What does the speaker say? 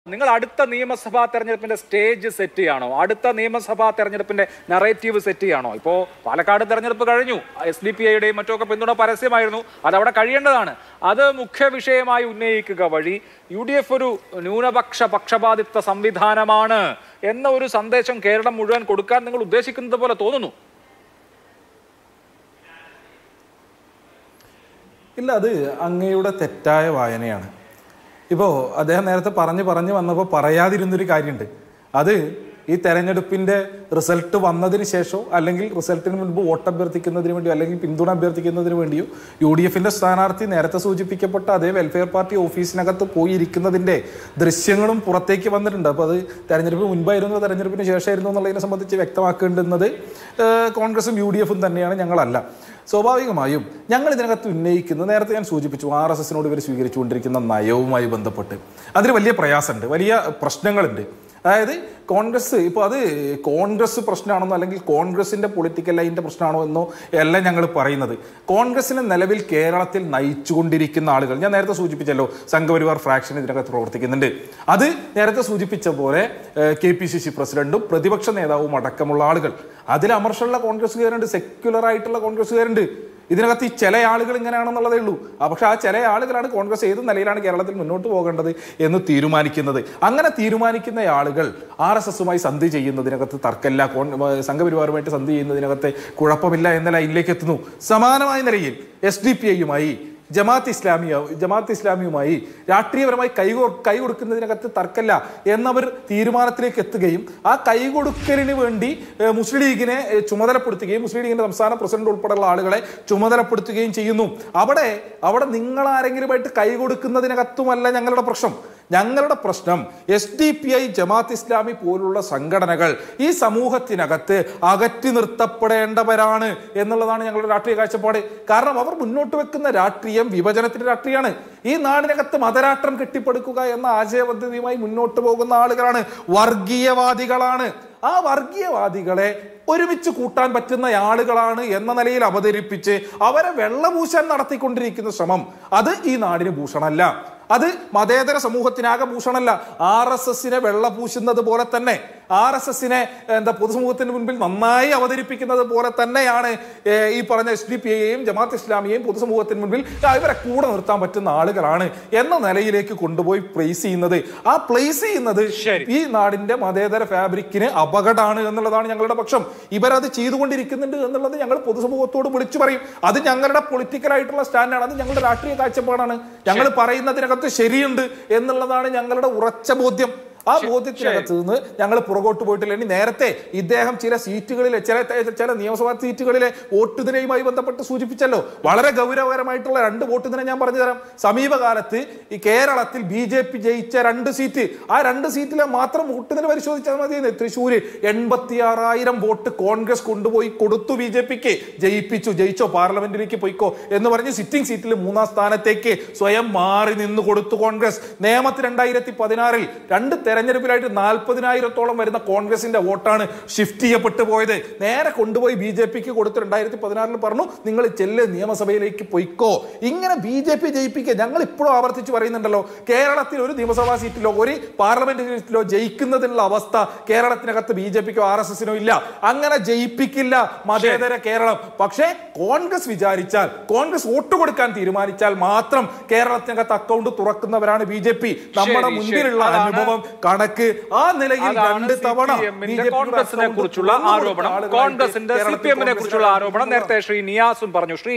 നിങ്ങൾ അടുത്ത നിയമസഭാ തെരഞ്ഞെടുപ്പിന്റെ സ്റ്റേജ് സെറ്റ് ചെയ്യാണോ അടുത്ത നിയമസഭാ തെരഞ്ഞെടുപ്പിന്റെ നറേറ്റീവ് സെറ്റ് ചെയ്യാണോ ഇപ്പോ പാലക്കാട് തെരഞ്ഞെടുപ്പ് കഴിഞ്ഞു എസ് ഡി പി ഐയുടെയും മറ്റുമൊക്കെ പിന്തുണ പരസ്യമായിരുന്നു അത് അവിടെ കഴിയേണ്ടതാണ് അത് മുഖ്യ വിഷയമായി ഉന്നയിക്കുക വഴി യു ഡി എഫ് ഒരു ന്യൂനപക്ഷ പക്ഷപാതിത്വ സംവിധാനമാണ് എന്ന ഒരു സന്ദേശം കേരളം മുഴുവൻ കൊടുക്കാൻ നിങ്ങൾ ഉദ്ദേശിക്കുന്നത് പോലെ തോന്നുന്നു ഇല്ല അത് അങ്ങയുടെ തെറ്റായ വായനയാണ് ഇപ്പോൾ അദ്ദേഹം നേരത്തെ പറഞ്ഞ് പറഞ്ഞ് വന്നപ്പോൾ പറയാതിരുന്നൊരു കാര്യമുണ്ട് അത് ഈ തെരഞ്ഞെടുപ്പിന്റെ റിസൾട്ട് വന്നതിന് ശേഷമോ അല്ലെങ്കിൽ റിസൾട്ടിന് മുൻപ് വോട്ട് അഭ്യർത്ഥിക്കുന്നതിന് വേണ്ടിയോ അല്ലെങ്കിൽ പിന്തുണ അഭ്യർത്ഥിക്കുന്നതിന് വേണ്ടിയോ യു ഡി എഫിന്റെ സ്ഥാനാർത്ഥി നേരത്തെ സൂചിപ്പിക്കപ്പെട്ട അതേ വെൽഫെയർ പാർട്ടി ഓഫീസിനകത്ത് പോയി ഇരിക്കുന്നതിന്റെ ദൃശ്യങ്ങളും പുറത്തേക്ക് വന്നിട്ടുണ്ട് അപ്പോൾ അത് തെരഞ്ഞെടുപ്പ് മുൻപായിരുന്നു തെരഞ്ഞെടുപ്പിന് ശേഷമായിരുന്നു എന്നുള്ളതിനെ സംബന്ധിച്ച് വ്യക്തമാക്കേണ്ടുന്നത് ഏഹ്, കോൺഗ്രസും യു ഡി എഫും തന്നെയാണ് ഞങ്ങളല്ല സ്വാഭാവികമായും ഞങ്ങൾ ഇതിനകത്ത് ഉന്നയിക്കുന്നത് നേരത്തെ ഞാൻ സൂചിപ്പിച്ചു ആർ എസ് എസിനോട് ഇവർ സ്വീകരിച്ചുകൊണ്ടിരിക്കുന്ന നയവുമായി ബന്ധപ്പെട്ട് അതിന് വലിയ പ്രയാസമുണ്ട് വലിയ പ്രശ്നങ്ങളുണ്ട് അതായത് കോൺഗ്രസ് ഇപ്പോൾ അത് കോൺഗ്രസ് പ്രശ്നമാണെന്നോ അല്ലെങ്കിൽ കോൺഗ്രസിന്റെ പൊളിറ്റിക്കൽ ലൈനിന്റെ പ്രശ്നമാണോ എന്നോ അല്ല ഞങ്ങൾ പറയുന്നത് കോൺഗ്രസിനെ നിലവിൽ കേരളത്തിൽ നയിച്ചുകൊണ്ടിരിക്കുന്ന ആളുകൾ ഞാൻ നേരത്തെ സൂചിപ്പിച്ചല്ലോ സംഘപരിവാർ ഫ്രാക്ഷൻ ഇതിനകത്ത് പ്രവർത്തിക്കുന്നുണ്ട് അത് നേരത്തെ സൂചിപ്പിച്ച പോലെ കെ പി സി സി പ്രസിഡന്റും പ്രതിപക്ഷ നേതാവും അടക്കമുള്ള ആളുകൾ അതിൽ അമർഷമുള്ള കോൺഗ്രസ്സുകാരുണ്ട് സെക്യുലർ ആയിട്ടുള്ള കോൺഗ്രസ്സുകാരുണ്ട് ഇതിനകത്ത് ഈ ചില ആളുകൾ ഇങ്ങനെയാണെന്നുള്ളതേ ഉള്ളൂ ആ പക്ഷെ ആ ചില ആളുകളാണ് കോൺഗ്രസ് ഏത് നിലയിലാണ് കേരളത്തിൽ മുന്നോട്ട് പോകേണ്ടത് എന്ന് തീരുമാനിക്കുന്നത് അങ്ങനെ തീരുമാനിക്കുന്ന ആളുകൾ ആർ എസ് എസുമായി സന്ധി ചെയ്യുന്നതിനകത്ത് തർക്കമില്ല കോൺ സംഘപരിവാറുമായിട്ട് സന്ധി ചെയ്യുന്നതിനകത്ത് കുഴപ്പമില്ല എന്ന ലൈനിലേക്ക് എത്തുന്നു സമാനമായ നിലയിൽ എസ് ഡി പി ഐയുമായി ജമാഅത്ത് ഇസ്ലാമിയ ജമാഅത്ത് ഇസ്ലാമിയുമായി രാഷ്ട്രീയപരമായി കൈ കൊ- കൈ കൊടുക്കുന്നതിനകത്ത് തർക്കമില്ല എന്നവർ തീരുമാനത്തിലേക്ക് എത്തുകയും ആ കൈ കൊടുക്കലിന് വേണ്ടി ഏഹ്, മുസ്ലിം ലീഗിനെ ഏഹ്, ചുമതലപ്പെടുത്തുകയും മുസ്ലിം ലീഗിന്റെ സംസ്ഥാന പ്രസിഡന്റ് ഉൾപ്പെടെയുള്ള ആളുകളെ ചുമതലപ്പെടുത്തുകയും ചെയ്യുന്നു അവിടെ അവിടെ നിങ്ങൾ ആരെങ്കിലുമായിട്ട് കൈ കൊടുക്കുന്നതിനകത്തുമല്ല ഞങ്ങളുടെ പ്രശ്നം ഞങ്ങളുടെ പ്രശ്നം S D P I Jamaat Islami പോലുള്ള സംഘടനകൾ ഈ സമൂഹത്തിനകത്ത് അകറ്റി നിർത്തപ്പെടേണ്ടവരാണ് എന്നുള്ളതാണ് ഞങ്ങളുടെ രാഷ്ട്രീയ കാഴ്ചപ്പാട് കാരണം അവർ മുന്നോട്ട് വെക്കുന്ന രാഷ്ട്രീയം വിഭജനത്തിന്റെ രാഷ്ട്രീയമാണ് ഈ നാടിനകത്ത് മതരാഷ്ട്രം കെട്ടിപ്പടുക്കുക എന്ന ആശയപദ്ധതിയുമായി മുന്നോട്ട് പോകുന്ന ആളുകളാണ് വർഗീയവാദികളാണ് ആ വർഗീയവാദികളെ ഒരുമിച്ച് കൂട്ടാൻ പറ്റുന്ന ആളുകളാണ് എന്ന നിലയിൽ അവതരിപ്പിച്ച് അവരെ വെള്ളപൂശാൻ നടത്തിക്കൊണ്ടിരിക്കുന്ന ശ്രമം അത് ഈ നാടിന് ഭൂഷണമല്ല അത് മതേതര സമൂഹത്തിനാകെ ഭൂഷണമല്ല ആർ എസ് എസിനെ വെള്ളപൂശുന്നത് പോലെ തന്നെ ആർ എസ് എസിനെ എന്താ പൊതുസമൂഹത്തിന് മുൻപിൽ നന്നായി അവതരിപ്പിക്കുന്നത് പോലെ തന്നെയാണ് ഏ, ഈ പറഞ്ഞ എസ് ഡി പി ഐയെയും ജമാഅത്ത് ഇസ്ലാമിയെയും പൊതുസമൂഹത്തിന് മുൻപിൽ ആ, ഇവരെ കൂടെ നിർത്താൻ പറ്റുന്ന ആളുകളാണ് എന്ന നിലയിലേക്ക് കൊണ്ടുപോയി പ്ലേസ് ചെയ്യുന്നത് ആ പ്ലേസ് ചെയ്യുന്നത് ശരി. ഈ നാടിന്റെ മതേതര ഫാബ്രിക്കിന് അപകടമാണ് എന്നുള്ളതാണ് ഞങ്ങളുടെ പക്ഷം ഇവരത് ചെയ്തുകൊണ്ടിരിക്കുന്നുണ്ട് എന്നുള്ളത് ഞങ്ങൾ പൊതുസമൂഹത്തോട് വിളിച്ചു പറയും അത് ഞങ്ങളുടെ പൊളിറ്റിക്കൽ ആയിട്ടുള്ള സ്റ്റാൻഡാണ് അത് ഞങ്ങളുടെ രാഷ്ട്രീയ കാഴ്ചപ്പാടാണ് ഞങ്ങൾ പറയുന്നതിനകത്ത് ശരിയുണ്ട് എന്നുള്ളതാണ് ഞങ്ങളുടെ ഉറച്ച ബോധ്യം ആ ബോധ്യത്തിനകത്ത് നിന്ന് ഞങ്ങൾ പുറകോട്ട് പോയിട്ടില്ല ഇനി നേരത്തെ ഇദ്ദേഹം ചില സീറ്റുകളിലെ ചില ചില നിയമസഭാ സീറ്റുകളിലെ വോട്ട് ദിനയുമായി ബന്ധപ്പെട്ട് സൂചിപ്പിച്ചല്ലോ വളരെ ഗൗരവകരമായിട്ടുള്ള രണ്ട് വോട്ട് ദിനം ഞാൻ പറഞ്ഞു തരാം സമീപകാലത്ത് ഈ കേരളത്തിൽ ബി ജെ പി ജയിച്ച രണ്ട് സീറ്റ് ആ രണ്ട് സീറ്റിലെ മാത്രം വോട്ട് ദിനം പരിശോധിച്ചാൽ മതി തൃശ്ശൂര് എൺപത്തി ആറായിരം വോട്ട് കോൺഗ്രസ് കൊണ്ടുപോയി കൊടുത്തു ബി ജെ പിക്ക് ജയിപ്പിച്ചു ജയിച്ചോ പാർലമെന്റിലേക്ക് പോയിക്കോ എന്ന് പറഞ്ഞ് സിറ്റിംഗ് സീറ്റിൽ മൂന്നാം സ്ഥാനത്തേക്ക് സ്വയം മാറി നിന്ന് കൊടുത്തു കോൺഗ്രസ് നേമത്ത് രണ്ടായിരത്തി പതിനാറിൽ രണ്ട് തെരഞ്ഞെടുപ്പിലായിട്ട് നാൽപ്പതിനായിരത്തോളം വരുന്ന കോൺഗ്രസിന്റെ വോട്ടാണ് ഷിഫ്റ്റ് ചെയ്യപ്പെട്ടു പോയത് നേരെ കൊണ്ടുപോയി ബി ജെ പിക്ക് കൊടുത്ത് രണ്ടായിരത്തി പതിനാറിൽ പറഞ്ഞു നിങ്ങൾ ചെല്ല് നിയമസഭയിലേക്ക് പൊയ്ക്കോ ഇങ്ങനെ ബി ജെ പി ജയിപ്പിക്കുക ഞങ്ങൾ ഇപ്പോഴും ആവർത്തിച്ച് പറയുന്നുണ്ടല്ലോ കേരളത്തിൽ ഒരു നിയമസഭാ സീറ്റിലോ ഒരു പാർലമെന്റ് സീറ്റിലോ ജയിക്കുന്നതിനുള്ള അവസ്ഥ കേരളത്തിനകത്ത് ബി ജെ പിക്കോ ആർ എസ് എസിനോ ഇല്ല അങ്ങനെ ജയിപ്പിക്കില്ല മതേതര കേരളം പക്ഷേ കോൺഗ്രസ് വിചാരിച്ചാൽ കോൺഗ്രസ് വോട്ട് കൊടുക്കാൻ തീരുമാനിച്ചാൽ മാത്രം കേരളത്തിനകത്ത് അക്കൗണ്ട് തുറക്കുന്നവരാണ് ബി ജെ പി നമ്മുടെ ശരി, മുൻപിലുള്ള അതാണ് അനുഭവം കണക്ക് ആ നിലയിൽ അതാണ് രണ്ട് തവണ CPM ന്റെ BJP യുടെ കോൺഗ്രസിനെ account കുറിച്ചുള്ള തുറന്നു കൊടുത്ത ആരോപണം ആളുകളായിട്ട് കോൺഗ്രസിന്റെ സി കേരളത്തിൽ പി എമ്മിനെ കുറിച്ചുള്ള കോൺഗ്രസ് ആരോപണം നേരത്തെ ശ്രീ നിയാസും പറഞ്ഞു ശ്രീ